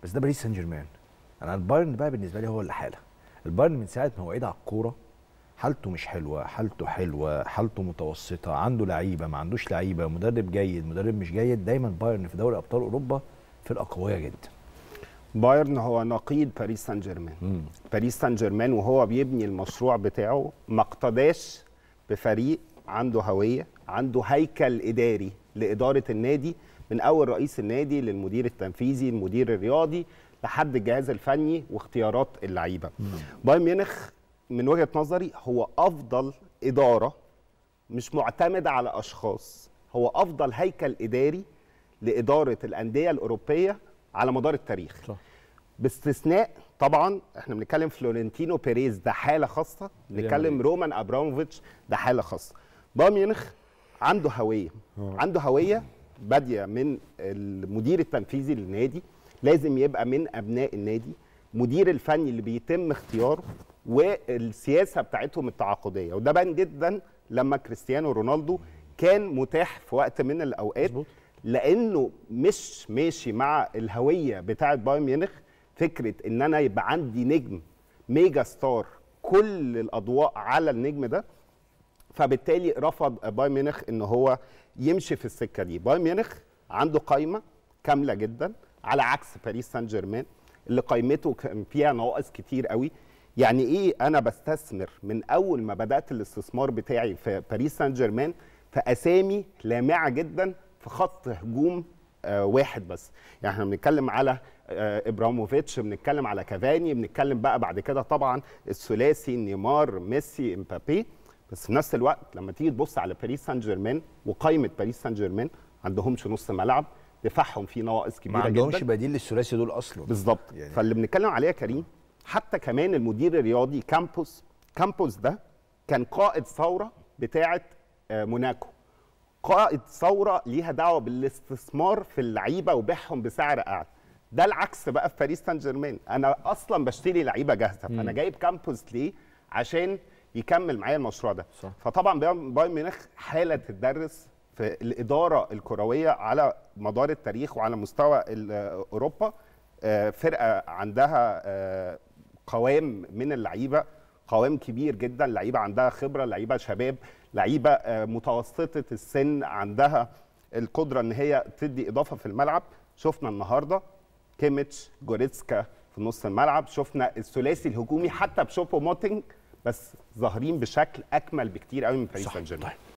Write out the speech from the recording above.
بس ده باريس سان جيرمان انا البايرن بقى بالنسبه لي هو اللي حاله البايرن من ساعه ما وعد على الكوره حالته مش حلوه حالته حلوه حالته متوسطه عنده لعيبه ما عندوش لعيبه مدرب جيد مدرب مش جيد دايما بايرن في دوري ابطال اوروبا فرقه قويه جدا بايرن هو نقيض باريس سان جيرمان مم. باريس سان جيرمان وهو بيبني المشروع بتاعه ما اقتداش بفريق عنده هويه عنده هيكل اداري لاداره النادي من اول رئيس النادي للمدير التنفيذي المدير الرياضي لحد الجهاز الفني واختيارات اللعيبه بايرن ميونخ من وجهه نظري هو افضل اداره مش معتمده على اشخاص هو افضل هيكل اداري لاداره الانديه الاوروبيه على مدار التاريخ صح. باستثناء طبعا احنا بنتكلم فلورنتينو بيريز ده حاله خاصه نتكلم إيه؟ رومان ابراموفيتش ده حاله خاصه بايرن ميونخ عنده هويه عنده هويه باديه من المدير التنفيذي للنادي لازم يبقى من ابناء النادي مدير الفني اللي بيتم اختياره والسياسه بتاعتهم التعاقديه وده بان جدا لما كريستيانو رونالدو كان متاح في وقت من الاوقات مظبوط. لانه مش ماشي مع الهويه بتاعه بايرن ميونخ فكره ان انا يبقى عندي نجم ميجا ستار كل الاضواء على النجم ده فبالتالي رفض بايرن ميونخ ان هو يمشي في السكه دي بايرن ميونخ عنده قائمه كامله جدا على عكس باريس سان جيرمان اللي قائمته كان فيها نواقص كتير قوي يعني ايه انا بستثمر من اول ما بدات الاستثمار بتاعي في باريس سان جيرمان في اسامي لامعه جدا في خط هجوم آه واحد بس يعني احنا بنتكلم على آه ابراموفيتش بنتكلم على كافاني بنتكلم بقى بعد كده طبعا الثلاثي نيمار ميسي امبابي بس في نفس الوقت لما تيجي تبص على باريس سان جيرمان وقائمه باريس سان جيرمان عندهمش نص ملعب دفاعهم فيه نواقص كبيره ما عندهمش جدا بديل للثلاثي دول اصلا بالظبط يعني- يعني فاللي بنتكلم عليه يا كريم حتى كمان المدير الرياضي كامبوس كامبوس ده كان قائد ثوره بتاعه آه، موناكو قائد ثوره ليها دعوه بالاستثمار في اللعيبه وبيعهم بسعر اعلى ده العكس بقى في باريس سان جيرمان انا اصلا بشتري لعيبه جاهزه فانا جايب كامبوس ليه عشان يكمل معايا المشروع ده صح. فطبعا بايرن بايرن ميونخ حاله تدرس في الاداره الكرويه على مدار التاريخ وعلى مستوى ال- اوروبا آه، فرقه عندها آه، قوام من اللعيبه قوام كبير جدا لعيبه عندها خبره لعيبه شباب لعيبه آه، متوسطه السن عندها القدره ان هي تدي اضافه في الملعب شفنا النهارده كيميتش جوريتسكا في نص الملعب شفنا الثلاثي الهجومي حتى بشوبو موتينج بس ظاهرين بشكل اكمل بكتير قوي من باريس صح. سان جيرمان طيب